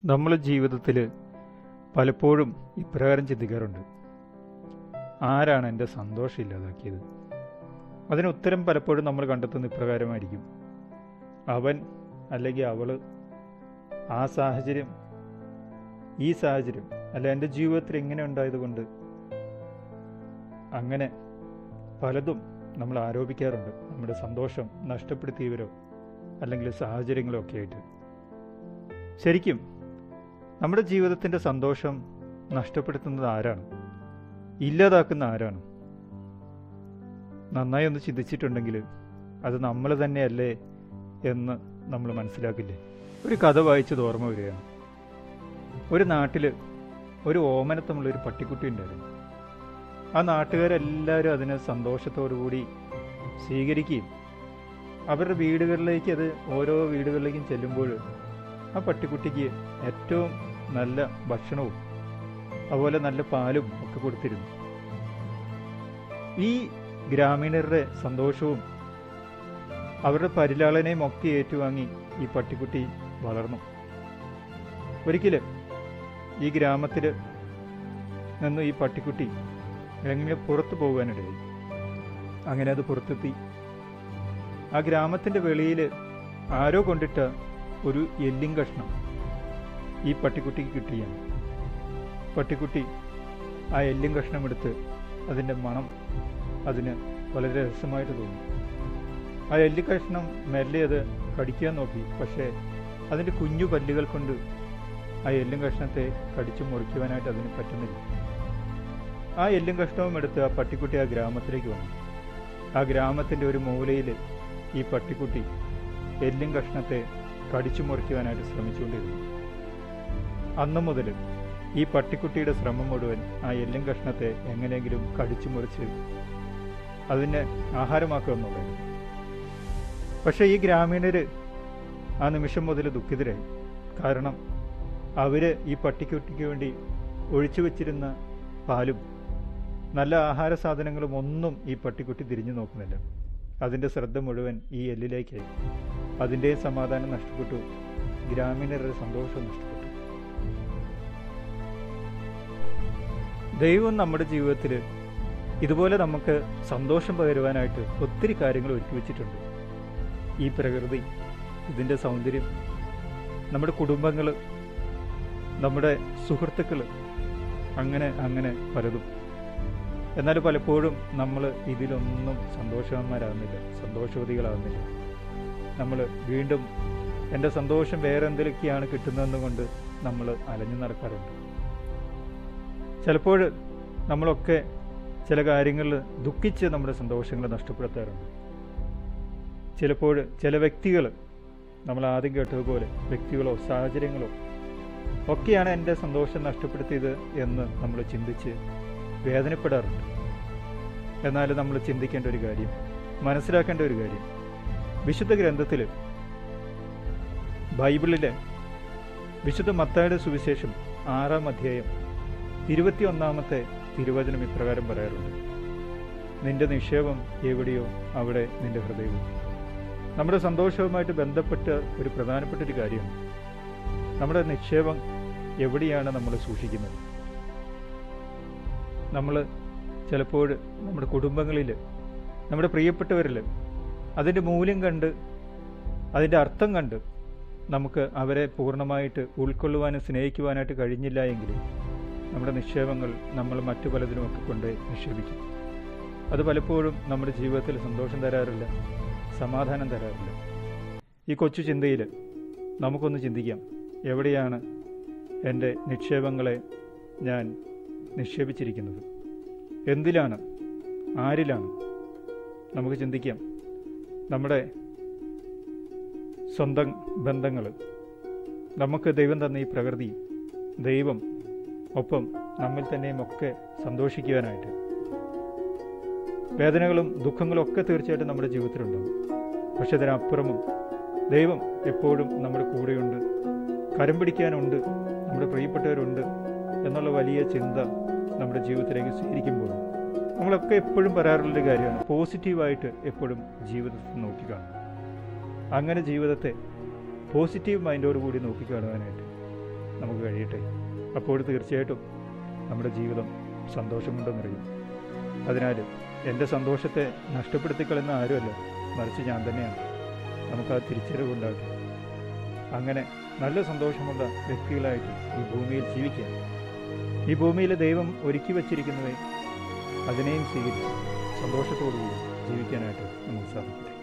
നമ്മൾ ജീവിതത്തിൽ പലപ്പോഴും ഇപ്രകാരം ചിന്തിക്കാറുണ്ട് ആരാണ് എൻ്റെ സന്തോഷം ഇല്ലാതാക്കിയത് അതിന് ഉത്തരം പലപ്പോഴും നമ്മൾ കണ്ടെത്തുന്ന ഇപ്രകാരമായിരിക്കും അവൻ അല്ലെങ്കിൽ അവൾ ആ സാഹചര്യം ഈ സാഹചര്യം അല്ല എൻ്റെ ജീവിതത്തിൽ ഇങ്ങനെ ഉണ്ടായതുകൊണ്ട് അങ്ങനെ പലതും നമ്മൾ ആരോപിക്കാറുണ്ട് നമ്മുടെ സന്തോഷം നഷ്ടപ്പെടുത്തിയവരോ അല്ലെങ്കിൽ സാഹചര്യങ്ങളോ ഒക്കെ ആയിട്ട് ശരിക്കും നമ്മുടെ ജീവിതത്തിൻ്റെ സന്തോഷം നഷ്ടപ്പെടുത്തുന്നത് ആരാണ് ഇല്ലാതാക്കുന്ന ആരാണ് നന്നായി ഒന്ന് ചിന്തിച്ചിട്ടുണ്ടെങ്കിൽ അത് നമ്മൾ തന്നെയല്ലേ എന്ന് നമ്മൾ മനസ്സിലാക്കില്ലേ ഒരു കഥ വായിച്ചത് ഓർമ്മ വരികയാണ് ഒരു നാട്ടിൽ ഒരു ഓമനത്തമുള്ള ഒരു പട്ടിക്കുട്ടി ഉണ്ടായിരുന്നു ആ നാട്ടുകാരെല്ലാവരും അതിനെ സന്തോഷത്തോടു കൂടി സ്വീകരിക്കുകയും അവരുടെ വീടുകളിലേക്ക് അത് ഓരോ വീടുകളിലേക്കും ചെല്ലുമ്പോൾ ആ പട്ടിക്കുട്ടിക്ക് ഏറ്റവും നല്ല ഭക്ഷണവും അതുപോലെ നല്ല പാലും ഒക്കെ കൊടുത്തിരുന്നു ഈ ഗ്രാമീണരുടെ സന്തോഷവും അവരുടെ പരിലാളനയും ഒക്കെ ഏറ്റുവാങ്ങി ഈ പട്ടിക്കുട്ടി വളർന്നു ഒരിക്കൽ ഈ ഗ്രാമത്തിൽ നിന്ന് ഈ പട്ടിക്കുട്ടി എങ്ങനെ പുറത്തു പോകാനിടയായി അങ്ങനെ അത് പുറത്തെത്തി ആ ഗ്രാമത്തിൻ്റെ വെളിയിൽ ആരോ കൊണ്ടിട്ട ഒരു എല്ലിൻ കഷ്ണം ഈ പട്ടിക്കുട്ടിക്ക് കിട്ടിയാണ് പട്ടിക്കുട്ടി ആ എല്ലിൻ കഷ്ണം എടുത്ത് അതിൻ്റെ മണം അതിന് വളരെ രസമായിട്ട് തോന്നി ആ എല്ലി കഷ്ണം മെല്ലെ അത് കടിക്കാൻ നോക്കി പക്ഷേ അതിൻ്റെ കുഞ്ഞു പല്ലുകൾ കൊണ്ട് ആ എല്ലും കഷ്ണത്തെ കടിച്ചു മുറിക്കുവാനായിട്ട് അതിന് പറ്റുന്നില്ല ആ എല്ലും കഷ്ണവും എടുത്ത് ആ പട്ടിക്കുട്ടി ആ ഗ്രാമത്തിലേക്ക് വന്നു ആ ഗ്രാമത്തിൻ്റെ ഒരു മൂലയിൽ ഈ പട്ടിക്കുട്ടി എല്ലും കഷ്ണത്തെ കടിച്ചു മുറിക്കുവാനായിട്ട് ശ്രമിച്ചുകൊണ്ടിരുന്നു അന്നു മുതൽ ഈ പട്ടിക്കുട്ടിയുടെ ശ്രമം മുഴുവൻ ആ എല്ലും കഷ്ണത്തെ എങ്ങനെയെങ്കിലും കടിച്ചു മുറിച്ച് അതിനെ ആഹാരമാക്കുക എന്നുള്ളതായിരുന്നു പക്ഷേ ഈ ഗ്രാമീണർ ആ നിമിഷം മുതൽ ദുഃഖിതരായി കാരണം അവര് ഈ പട്ടിക്കുട്ടിക്ക് വേണ്ടി ഒഴിച്ചു വെച്ചിരുന്ന പാലും നല്ല ആഹാര സാധനങ്ങളും ഒന്നും ഈ പട്ടിക്കുട്ടി തിരിഞ്ഞു നോക്കുന്നില്ല അതിൻ്റെ ശ്രദ്ധ മുഴുവൻ ഈ എല്ലിലേക്കായി അതിൻ്റെ സമാധാനം നഷ്ടപ്പെട്ടു ഗ്രാമീണരുടെ സന്തോഷം നഷ്ടപ്പെട്ടു ദൈവം നമ്മുടെ ജീവിതത്തിൽ ഇതുപോലെ നമുക്ക് സന്തോഷം പകരുവാനായിട്ട് ഒത്തിരി കാര്യങ്ങൾ ഒരുക്കി വെച്ചിട്ടുണ്ട് ഈ പ്രകൃതി ഇതിൻ്റെ സൗന്ദര്യം നമ്മുടെ കുടുംബങ്ങൾ നമ്മുടെ സുഹൃത്തുക്കൾ അങ്ങനെ അങ്ങനെ പലതും എന്നാൽ പലപ്പോഴും നമ്മൾ ഇതിലൊന്നും സന്തോഷവാന്മാരാകുന്നില്ല സന്തോഷവതികളാകുന്നില്ല നമ്മൾ വീണ്ടും എൻ്റെ സന്തോഷം വേറെ എന്തിലൊക്കെയാണ് കിട്ടുന്നതെന്ന് കൊണ്ട് നമ്മൾ അലഞ്ഞു നടക്കാറുണ്ട് ചിലപ്പോൾ നമ്മളൊക്കെ ചില കാര്യങ്ങളിൽ ദുഃഖിച്ച് നമ്മുടെ സന്തോഷങ്ങൾ നഷ്ടപ്പെടുത്താറുണ്ട് ചിലപ്പോൾ ചില വ്യക്തികൾ നമ്മൾ ആദ്യം കേട്ടതുപോലെ വ്യക്തികളോ സാഹചര്യങ്ങളോ ഒക്കെയാണ് എൻ്റെ സന്തോഷം നഷ്ടപ്പെടുത്തിയത് എന്ന് നമ്മൾ ചിന്തിച്ച് വേദനപ്പെടാറുണ്ട് എന്നാൽ നമ്മൾ ചിന്തിക്കേണ്ട ഒരു കാര്യം മനസ്സിലാക്കേണ്ട ഒരു കാര്യം വിശുദ്ധ ഗ്രന്ഥത്തിൽ ബൈബിളിലെ വിശുദ്ധ മത്തായുടെ സുവിശേഷം ആറാം അധ്യായം ഇരുപത്തിയൊന്നാമത്തെ തിരുവചനം ഇപ്രകാരം പറയാറുണ്ട് നിന്റെ നിക്ഷേപം എവിടെയോ അവിടെ നിന്റെ ഹൃദയവും നമ്മുടെ സന്തോഷവുമായിട്ട് ബന്ധപ്പെട്ട ഒരു പ്രധാനപ്പെട്ട ഒരു കാര്യമാണ് നമ്മുടെ നിക്ഷേപം എവിടെയാണ് നമ്മൾ സൂക്ഷിക്കുന്നത് നമ്മൾ ചിലപ്പോൾ നമ്മുടെ കുടുംബങ്ങളിൽ നമ്മുടെ പ്രിയപ്പെട്ടവരിൽ അതിൻ്റെ മൂല്യം കണ്ട് അതിൻ്റെ അർത്ഥം കണ്ട് നമുക്ക് അവരെ പൂർണ്ണമായിട്ട് ഉൾക്കൊള്ളുവാനും സ്നേഹിക്കുവാനായിട്ട് കഴിഞ്ഞില്ല എങ്കിൽ നമ്മുടെ നിക്ഷേപങ്ങൾ നമ്മൾ മറ്റു പലതിനുമൊക്കെ കൊണ്ട് നിക്ഷേപിക്കും അത് പലപ്പോഴും നമ്മുടെ ജീവിതത്തിൽ സന്തോഷം തരാറില്ല സമാധാനം തരാറില്ല ഈ കൊച്ചു ചിന്തയിൽ നമുക്കൊന്ന് ചിന്തിക്കാം എവിടെയാണ് എൻ്റെ നിക്ഷേപങ്ങളെ ഞാൻ നിക്ഷേപിച്ചിരിക്കുന്നത് എന്തിലാണ് ആരിലാണ് നമുക്ക് ചിന്തിക്കാം നമ്മുടെ സ്വന്തം ബന്ധങ്ങൾ നമുക്ക് ദൈവം തന്ന ഈ പ്രകൃതി ദൈവം ഒപ്പം നമ്മിൽ തന്നെയും ഒക്കെ സന്തോഷിക്കുവാനായിട്ട് വേദനകളും ദുഃഖങ്ങളും ഒക്കെ തീർച്ചയായിട്ടും നമ്മുടെ ജീവിതത്തിലുണ്ടാകും പക്ഷെ അതിനപ്പുറമും ദൈവം എപ്പോഴും നമ്മുടെ കൂടെയുണ്ട് കരം പിടിക്കാനുണ്ട് നമ്മുടെ പ്രിയപ്പെട്ടവരുണ്ട് എന്നുള്ള വലിയ ചിന്ത നമ്മുടെ ജീവിതത്തിലേക്ക് സ്വീകരിക്കുമ്പോൾ നമ്മളൊക്കെ എപ്പോഴും പറയാറുള്ളൊരു കാര്യമാണ് പോസിറ്റീവായിട്ട് എപ്പോഴും ജീവിതത്തെ കഴിയട്ടെ അപ്പോൾ തീർച്ചയായിട്ടും നമ്മുടെ ജീവിതം സന്തോഷം കൊണ്ട് നിറയും അതിനാൽ എൻ്റെ സന്തോഷത്തെ നഷ്ടപ്പെടുത്തിക്കളയുന്ന ആരുമല്ല മറിച്ച് ഞാൻ തന്നെയാണ് നമുക്ക് ആ തിരിച്ചറിവുണ്ടാകട്ടെ അങ്ങനെ നല്ല സന്തോഷമുള്ള വ്യക്തികളായിട്ട് ഈ ഭൂമിയിൽ ജീവിക്കാം ഈ ഭൂമിയിൽ ദൈവം ഒരുക്കി വച്ചിരിക്കുന്നവയെ അതിനെയും സ്വീകരിച്ച് സന്തോഷത്തോടുകൂടി ജീവിക്കാനായിട്ട് നമുക്ക് സാധിക്കട്ടെ